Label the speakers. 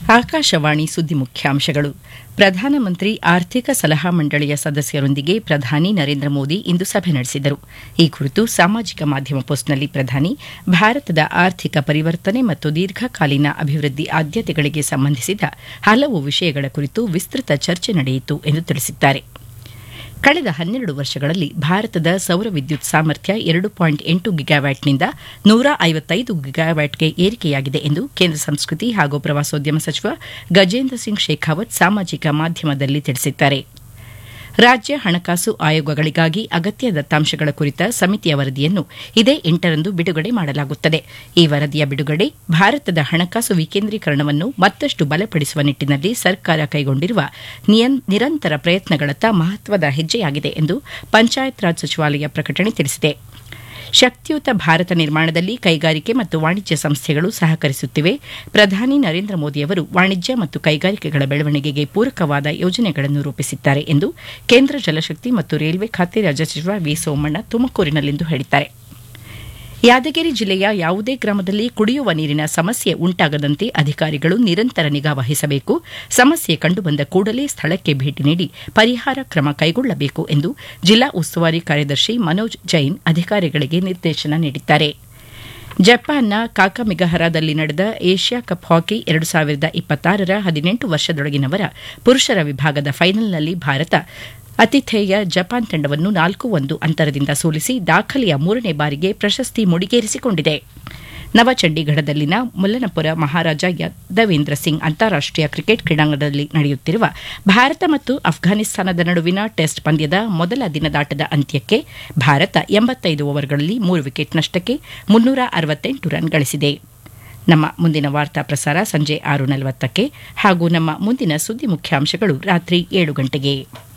Speaker 1: ಆಕಾಶವಾಣಿ ಸುದ್ದಿ ಮುಖ್ಯಾಂಶಗಳು ಪ್ರಧಾನಮಂತ್ರಿ ಆರ್ಥಿಕ ಸಲಹಾ ಮಂಡಳಿಯ ಸದಸ್ಯರೊಂದಿಗೆ ಪ್ರಧಾನಿ ನರೇಂದ್ರ ಮೋದಿ ಇಂದು ಸಭೆ ನಡೆಸಿದರು ಈ ಕುರಿತು ಸಾಮಾಜಿಕ ಮಾಧ್ಯಮ ಪೋಸ್ಟ್ನಲ್ಲಿ ಪ್ರಧಾನಿ ಭಾರತದ ಆರ್ಥಿಕ ಪರಿವರ್ತನೆ ಮತ್ತು ದೀರ್ಘಕಾಲೀನ ಅಭಿವೃದ್ಧಿ ಆದ್ಯತೆಗಳಿಗೆ ಸಂಬಂಧಿಸಿದ ಹಲವು ವಿಷಯಗಳ ಕುರಿತು ವಿಸ್ತೃತ ಚರ್ಚೆ ನಡೆಯಿತು ಎಂದು ತಿಳಿಸಿದ್ದಾರೆ ಕಳೆದ ಹನ್ನೆರಡು ವರ್ಷಗಳಲ್ಲಿ ಭಾರತದ ಸೌರ ವಿದ್ಯುತ್ ಸಾಮರ್ಥ್ಯ ಎರಡು ಪಾಯಿಂಟ್ ಎಂಟು ಗಿಗಾವ್ಯಾಟ್ನಿಂದ ನೂರ ಐವತ್ತೈದು ಗಿಗಾವ್ಯಾಟ್ಗೆ ಏರಿಕೆಯಾಗಿದೆ ಎಂದು ಕೇಂದ್ರ ಸಂಸ್ಕೃತಿ ಹಾಗೂ ಪ್ರವಾಸೋದ್ಯಮ ಸಚಿವ ಗಜೇಂದ್ರ ಸಿಂಗ್ ಶೇಖಾವತ್ ಸಾಮಾಜಿಕ ಮಾಧ್ಯಮದಲ್ಲಿ ತಿಳಿಸಿದ್ದಾರೆ ರಾಜ್ಯ ಹಣಕಾಸು ಆಯೋಗಗಳಿಗಾಗಿ ಅಗತ್ಯ ದತ್ತಾಂಶಗಳ ಕುರಿತ ಸಮಿತಿಯ ವರದಿಯನ್ನು ಇದೇ ಎಂಟರಂದು ಬಿಡುಗಡೆ ಮಾಡಲಾಗುತ್ತದೆ ಈ ವರದಿಯ ಬಿಡುಗಡೆ ಭಾರತದ ಹಣಕಾಸು ವಿಕೇಂದ್ರೀಕರಣವನ್ನು ಮತ್ತಷ್ಟು ಬಲಪಡಿಸುವ ನಿಟ್ಟಿನಲ್ಲಿ ಸರ್ಕಾರ ಕೈಗೊಂಡಿರುವ ನಿರಂತರ ಪ್ರಯತ್ನಗಳತ್ತ ಮಹತ್ವದ ಹೆಜ್ಜೆಯಾಗಿದೆ ಎಂದು ಪಂಚಾಯತ್ ರಾಜ್ ಸಚಿವಾಲಯ ಪ್ರಕಟಣೆ ತಿಳಿಸಿದೆ ಶಕ್ತಿಯುತ ಭಾರತ ನಿರ್ಮಾಣದಲ್ಲಿ ಕೈಗಾರಿಕೆ ಮತ್ತು ವಾಣಿಜ್ಯ ಸಂಸ್ಥೆಗಳು ಸಹಕರಿಸುತ್ತಿವೆ ಪ್ರಧಾನಿ ನರೇಂದ್ರ ಮೋದಿಯವರು ವಾಣಿಜ್ಯ ಮತ್ತು ಕೈಗಾರಿಕೆಗಳ ಬೆಳವಣಿಗೆಗೆ ಪೂರಕವಾದ ಯೋಜನೆಗಳನ್ನು ರೂಪಿಸಿದ್ದಾರೆ ಎಂದು ಕೇಂದ್ರ ಜಲಶಕ್ತಿ ಮತ್ತು ರೈಲ್ವೆ ಖಾತೆ ರಾಜ್ಯ ಸಚಿವ ವಿ ಸೋಮಣ್ಣ ತುಮಕೂರಿನಲ್ಲಿಂದು ಹೇಳಿದ್ದಾರೆ ಯಾದಗಿರಿ ಜಿಲ್ಲೆಯ ಯಾವುದೇ ಗ್ರಾಮದಲ್ಲಿ ಕುಡಿಯುವ ನೀರಿನ ಸಮಸ್ಯೆ ಉಂಟಾಗದಂತೆ ಅಧಿಕಾರಿಗಳು ನಿರಂತರ ನಿಗಾ ವಹಿಸಬೇಕು ಸಮಸ್ಯೆ ಕಂಡುಬಂದ ಕೂಡಲೇ ಸ್ಥಳಕ್ಕೆ ಭೇಟಿ ನೀಡಿ ಪರಿಹಾರ ಕ್ರಮ ಕೈಗೊಳ್ಳಬೇಕು ಎಂದು ಜಿಲ್ಲಾ ಉಸ್ತುವಾರಿ ಕಾರ್ಯದರ್ಶಿ ಮನೋಜ್ ಜೈನ್ ಅಧಿಕಾರಿಗಳಿಗೆ ನಿರ್ದೇಶನ ನೀಡಿದ್ದಾರೆ ಜಪಾನ್ನ ಕಾಕಮಿಗಹರದಲ್ಲಿ ನಡೆದ ಏಷ್ಯಾ ಕಪ್ ಹಾಕಿ ಎರಡು ಸಾವಿರದ ಇಪ್ಪತ್ತಾರರ ಹದಿನೆಂಟು ವರ್ಷದೊಳಗಿನವರ ಪುರುಷರ ವಿಭಾಗದ ಫೈನಲ್ನಲ್ಲಿ ಭಾರತ ಅತಿಥೇಯ ಜಪಾನ್ ತಂಡವನ್ನು ನಾಲ್ಕು ಒಂದು ಅಂತರದಿಂದ ಸೋಲಿಸಿ ದಾಖಲೆಯ ಮೂರನೇ ಬಾರಿಗೆ ಪ್ರಶಸ್ತಿ ಮುಡಿಗೇರಿಸಿಕೊಂಡಿದೆ ನವಚಂಡೀಗಢದಲ್ಲಿನ ಮುಲ್ಲನಪುರ ಮಹಾರಾಜ ಯಾದವೇಂದ್ರ ಸಿಂಗ್ ಅಂತಾರಾಷ್ಟೀಯ ಕ್ರಿಕೆಟ್ ಕ್ರೀಡಾಂಗಣದಲ್ಲಿ ನಡೆಯುತ್ತಿರುವ ಭಾರತ ಮತ್ತು ಅಫ್ಘಾನಿಸ್ತಾನದ ನಡುವಿನ ಟೆಸ್ಟ್ ಪಂದ್ಯದ ಮೊದಲ ದಿನದಾಟದ ಅಂತ್ಯಕ್ಕೆ ಭಾರತ ಎಂಬತ್ತೈದು ಓವರ್ಗಳಲ್ಲಿ ಮೂರು ವಿಕೆಟ್ ನಷ್ಟಕ್ಕೆ ಮುನ್ನೂರ ಅರವತ್ತೆಂಟು ರನ್ ಗಳಿಸಿದೆ ನಮ್ಮ ಮುಂದಿನ ವಾರ್ತಾ ಪ್ರಸಾರ ಸಂಜೆ ಆರು ನಲವತ್ತಕ್ಕೆ ಹಾಗೂ ನಮ್ಮ ಮುಂದಿನ ಸುದ್ದಿ ಮುಖ್ಯಾಂಶಗಳು ರಾತ್ರಿ ಏಳು ಗಂಟೆಗೆ